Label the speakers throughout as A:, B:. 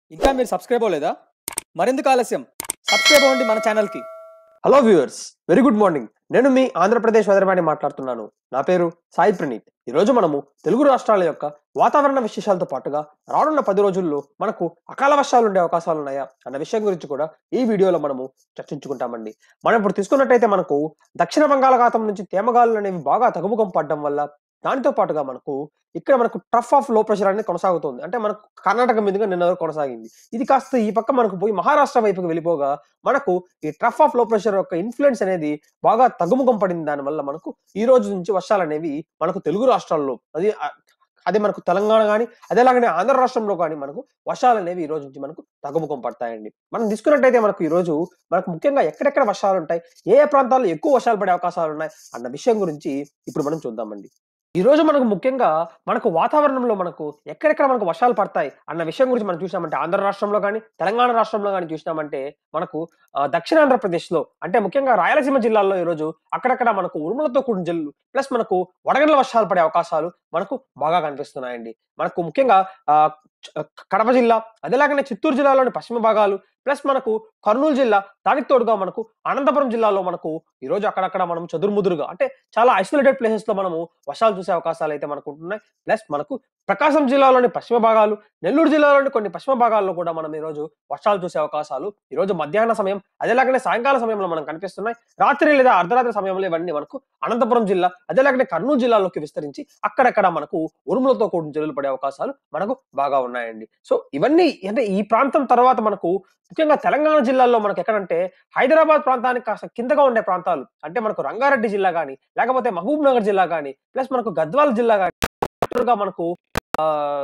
A: ఇంకా మీరు సబ్స్క్రైబ్ అవ్వలేదా మరెందుకు ఆలస్యం సబ్స్క్రైబ్ అవ్వండి మన ఛానల్కి
B: hello viewers very good morning నేను మీ ఆంధ్రప్రదేశ్ వెదరవాణి మాట్లాడుతున్నాను నా పేరు సాయి ప్రణీత్ ఈ రోజు మనము తెలుగు రాష్ట్రాల యొక్క వాతావరణ విశేషాలతో పాటుగా రానున్న పది రోజుల్లో మనకు అకాల వర్షాలు ఉండే అవకాశాలు ఉన్నాయా అన్న విషయం గురించి కూడా ఈ వీడియోలో మనము చర్చించుకుంటామండి మనం ఇప్పుడు తీసుకున్నట్టయితే మనకు దక్షిణ బంగాళాఖాతం నుంచి తేమగాలులు అనేవి బాగా తగ్గుముఖం పడడం వల్ల దానితో పాటుగా మనకు ఇక్కడ మనకు ట్రఫ్ ఆఫ్ లో ప్రెషర్ అనేది కొనసాగుతుంది అంటే మనకు కర్ణాటక మీదుగా నిన్న వరకు కొనసాగింది ఇది కాస్త ఈ పక్క మనకు పోయి మహారాష్ట్ర వైపుకి వెళ్ళిపోగా మనకు ఈ ట్రఫ్ ఆఫ్ లో ప్రెషర్ యొక్క ఇన్ఫ్లుయెన్స్ అనేది బాగా తగ్గుముఖం పడింది దానివల్ల మనకు ఈ రోజు నుంచి వర్షాలు అనేవి మనకు తెలుగు రాష్ట్రాల్లో అది అదే మనకు తెలంగాణ కానీ అదేలాగానే ఆంధ్ర రాష్ట్రంలో కానీ మనకు వర్షాలు అనేవి ఈ రోజు నుంచి మనకు తగ్గుముఖం పడతాయండి మనం తీసుకున్నట్టయితే మనకు ఈ రోజు మనకు ముఖ్యంగా ఎక్కడెక్కడ వర్షాలు ఉంటాయి ఏ ఏ ప్రాంతాల్లో ఎక్కువ వర్షాలు పడే అవకాశాలు ఉన్నాయి అన్న విషయం గురించి ఇప్పుడు మనం చూద్దామండి ఈ రోజు మనకు ముఖ్యంగా మనకు వాతావరణంలో మనకు ఎక్కడెక్కడ మనకు వర్షాలు పడతాయి అన్న విషయం గురించి మనం చూసామంటే ఆంధ్ర రాష్ట్రంలో కానీ తెలంగాణ రాష్ట్రంలో కానీ చూసినామంటే మనకు ఆ, దక్షిణాంధ్రప్రదేశ్ లో అంటే ముఖ్యంగా రాయలసీమ జిల్లాల్లో ఈ రోజు అక్కడక్కడ మనకు ఉరుములతో కూడిన జల్లు ప్లస్ మనకు వడగండ్ల వర్షాలు పడే అవకాశాలు మనకు బాగా కనిపిస్తున్నాయండి మనకు ముఖ్యంగా ఆ, చ- కడప జిల్లా అదేలాగానే చిత్తూరు జిల్లాలోని పశ్చిమ భాగాలు ప్లస్ మనకు కర్నూలు జిల్లా దానికి తోడుగా మనకు అనంతపురం జిల్లాలో మనకు ఈ రోజు అక్కడక్కడ మనం చదురుముదురుగా అంటే చాలా ఐసోలేటెడ్ ప్లేసెస్ లో మనము వర్షాలు చూసే అవకాశాలు అయితే మనకు ఉంటున్నాయి ప్లస్ మనకు ప్రకాశం జిల్లాలోని పశ్చిమ భాగాలు నెల్లూరు జిల్లాలోని కొన్ని పశ్చిమ భాగాల్లో కూడా మనం ఈ రోజు వర్షాలు చూసే అవకాశాలు ఈ రోజు మధ్యాహ్న సమయం అదేలాగానే సాయంకాల సమయంలో మనం కనిపిస్తున్నాయి రాత్రి లేదా అర్ధరాత్రి సమయంలో ఇవన్నీ మనకు అనంతపురం జిల్లా అదేలాగానే కర్నూలు జిల్లాలోకి విస్తరించి అక్కడక్కడ మనకు ఉరుములతో కూడిన జల్లులు పడే అవకాశాలు మనకు బాగా ఉన్నాయండి సో ఇవన్నీ అంటే ఈ ప్రాంతం తర్వాత మనకు ముఖ్యంగా తెలంగాణ జిల్లాల్లో మనకు ఎక్కడంటే హైదరాబాద్ ప్రాంతానికి కాస్త కిందగా ఉండే ప్రాంతాలు అంటే మనకు రంగారెడ్డి జిల్లా కానీ లేకపోతే మహబూబ్ నగర్ జిల్లా కానీ ప్లస్ మనకు గద్వాల జిల్లా కానీ మనకు ఆ,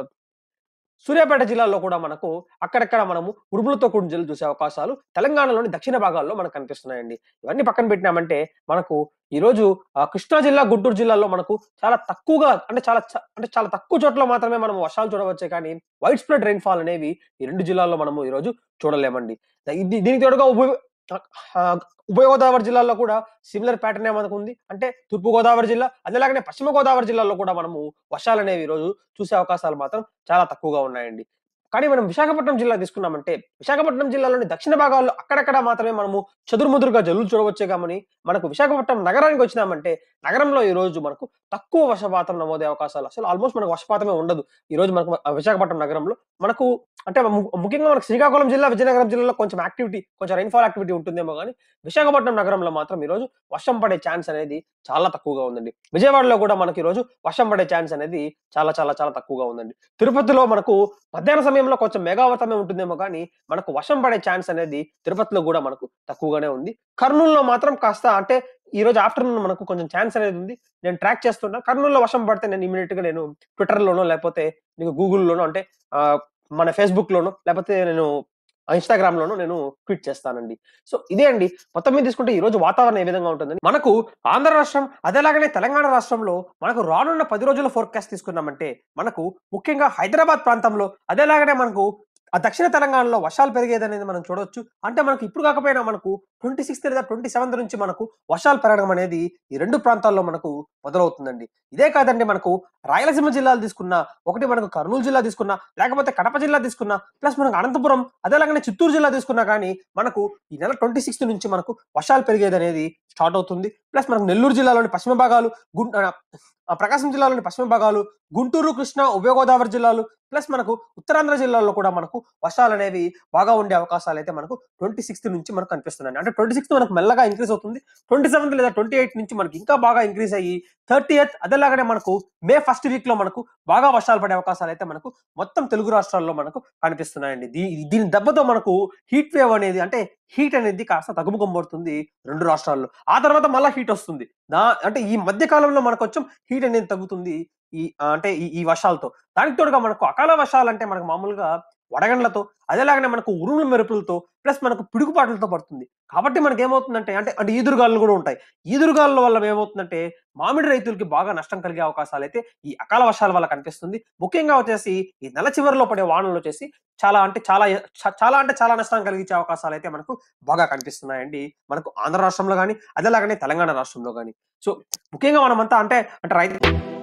B: సూర్యాపేట జిల్లాలో కూడా మనకు అక్కడక్కడ మనము ఉరుములతో కూడిన జల్లు చూసే అవకాశాలు తెలంగాణలోని దక్షిణ భాగాల్లో మనకు కనిపిస్తున్నాయండి ఇవన్నీ పక్కన పెట్టినామంటే మనకు ఈ రోజు ఆ, కృష్ణా జిల్లా గుంటూరు జిల్లాలో మనకు చాలా తక్కువగా అంటే చాలా చ- అంటే చాలా తక్కువ చోట్ల మాత్రమే మనం వర్షాలు చూడవచ్చే కానీ వైడ్ స్ప్రెడ్ రైన్ఫాల్ అనేవి ఈ రెండు జిల్లాల్లో మనము ఈ రోజు చూడలేమండి ఇది దీనికి తోడుగా ఉభయ ఆ, ఉభయ గోదావరి జిల్లాలో కూడా సిమిలర్ ప్యాటర్న్ మనకు ఉంది అంటే తూర్పు గోదావరి జిల్లా అదేలాగానే పశ్చిమ గోదావరి జిల్లాలో కూడా మనము వర్షాలు అనేవి ఈ రోజు చూసే అవకాశాలు మాత్రం చాలా తక్కువగా ఉన్నాయండి కానీ మనం విశాఖపట్నం జిల్లా తీసుకున్నామంటే విశాఖపట్నం జిల్లాలోని దక్షిణ భాగాల్లో అక్కడక్కడ మాత్రమే మనము చదురుముదురుగా జల్లులు చూడవచ్చే కానీ మనకు విశాఖపట్నం నగరానికి వచ్చినామంటే నగరంలో ఈ రోజు మనకు తక్కువ వర్షపాతం నమోదే అవకాశాలు అసలు ఆల్మోస్ట్ మనకు వర్షపాతమే ఉండదు ఈ రోజు మనకు ఆ విశాఖపట్నం నగరంలో మనకు అంటే ము- ముఖ్యంగా మనకు శ్రీకాకుళం జిల్లా విజయనగరం జిల్లాలో కొంచెం యాక్టివిటీ కొంచెం రైన్ఫాల్ యాక్టివిటీ ఉంటుందేమో కానీ విశాఖపట్నం నగరంలో మాత్రం ఈ రోజు వర్షం పడే ఛాన్స్ అనేది చాలా తక్కువగా ఉందండి విజయవాడలో కూడా మనకి ఈ రోజు వర్షం పడే ఛాన్స్ అనేది చాలా చాలా చాలా తక్కువగా ఉందండి తిరుపతిలో మనకు మధ్యాహ్న సమయంలో కొంచెం మేఘావతమే ఉంటుందేమో కానీ మనకు వర్షం పడే ఛాన్స్ అనేది తిరుపతిలో కూడా మనకు తక్కువగానే ఉంది కర్నూలులో మాత్రం కాస్త అంటే ఈ రోజు ఆఫ్టర్నూన్ మనకు కొంచెం ఛాన్స్ అనేది ఉంది నేను ట్రాక్ చేస్తున్నా కర్నూలులో వర్షం పడితే నేను ఇమీడియట్ గా నేను ట్విట్టర్ లోనో లేకపోతే నీకు గూగుల్లోనో అంటే ఆ, మన ఫేస్బుక్ లోనో లేకపోతే నేను ఇన్స్టాగ్రామ్ లోనో నేను ట్వీట్ చేస్తానండి సో ఇదే అండి మొత్తం మీద తీసుకుంటే ఈ రోజు వాతావరణం ఏ విధంగా ఉంటుందని మనకు ఆంధ్ర రాష్ట్రం అదేలాగానే తెలంగాణ రాష్ట్రంలో మనకు రానున్న పది రోజుల ఫోర్కాస్ట్ తీసుకున్నామంటే మనకు ముఖ్యంగా హైదరాబాద్ ప్రాంతంలో అదేలాగానే మనకు ఆ దక్షిణ తెలంగాణలో వర్షాలు పెరిగేది అనేది మనం చూడొచ్చు అంటే మనకు ఇప్పుడు కాకపోయినా మనకు ట్వంటీ సిక్స్త్ లేదా ట్వంటీ సెవెంత్ నుంచి మనకు వర్షాలు పెరగడం అనేది ఈ రెండు ప్రాంతాల్లో మనకు మొదలవుతుందండి ఇదే కాదండి మనకు రాయలసీమ జిల్లాలు తీసుకున్నా ఒకటి మనకు కర్నూలు జిల్లా తీసుకున్నా లేకపోతే కడప జిల్లా తీసుకున్నా ప్లస్ మనకు అనంతపురం అదేలాగానే చిత్తూరు జిల్లా తీసుకున్నా కానీ మనకు ఈ నెల ట్వంటీ సిక్స్త్ నుంచి మనకు వర్షాలు పెరిగేది అనేది స్టార్ట్ అవుతుంది ప్లస్ మనకు నెల్లూరు జిల్లాలోని పశ్చిమ భాగాలు గుం ఆ, ఆ ప్రకాశం జిల్లాలోని పశ్చిమ భాగాలు గుంటూరు కృష్ణా ఉభయ గోదావరి జిల్లాలు ప్లస్ మనకు ఉత్తరాంధ్ర జిల్లాల్లో కూడా మనకు వర్షాలు అనేవి బాగా ఉండే అవకాశాలు అయితే మనకు ట్వంటీ సిక్స్త్ నుంచి మనకు కనిపిస్తున్నాయి అంటే ట్వంటీ సిక్స్త్ మనకు మెల్లగా ఇంక్రీజ్ అవుతుంది ట్వంటీ సెవెంత్ లేదా ట్వంటీ ఎయిట్ నుంచి మనకి ఇంకా బాగా ఇంక్రీజ్ అయ్యి థర్టీ ఎయిత్ అదేలాగానే మనకు మే ఫస్ట్ వీక్ లో మనకు బాగా వర్షాలు పడే అవకాశాలు అయితే మనకు మొత్తం తెలుగు రాష్ట్రాల్లో మనకు కనిపిస్తున్నాయండి దీ దీని దెబ్బతో మనకు హీట్ వేవ్ అనేది అంటే హీట్ అనేది కాస్త తగ్గుముఖం పడుతుంది రెండు రాష్ట్రాల్లో ఆ తర్వాత మళ్ళీ హీట్ వస్తుంది దా అంటే ఈ మధ్య కాలంలో మనకు కొంచెం హీట్ అనేది తగ్గుతుంది ఈ ఆ, అంటే ఈ ఈ వర్షాలతో దానికి తోడుగా మనకు అకాల వర్షాలు అంటే మనకు మామూలుగా వడగండ్లతో అదేలాగానే మనకు ఉరుముల మెరుపులతో ప్లస్ మనకు పిడుగుపాట్లతో పడుతుంది కాబట్టి మనకి ఏమవుతుందంటే అంటే అంటే ఈదురుగాలు కూడా ఉంటాయి ఈదురుగాల వల్ల ఏమవుతుందంటే మామిడి రైతులకి బాగా నష్టం కలిగే అవకాశాలు అయితే ఈ అకాల వర్షాల వల్ల కనిపిస్తుంది ముఖ్యంగా వచ్చేసి ఈ నెల చివరిలో పడే వానలు వచ్చేసి చాలా అంటే చాలా చ- చాలా అంటే చాలా నష్టం కలిగించే అవకాశాలు అయితే మనకు బాగా కనిపిస్తున్నాయండి మనకు ఆంధ్ర రాష్ట్రంలో కానీ అదేలాగానే తెలంగాణ రాష్ట్రంలో కానీ సో ముఖ్యంగా మనమంతా అంటే అంటే రైతు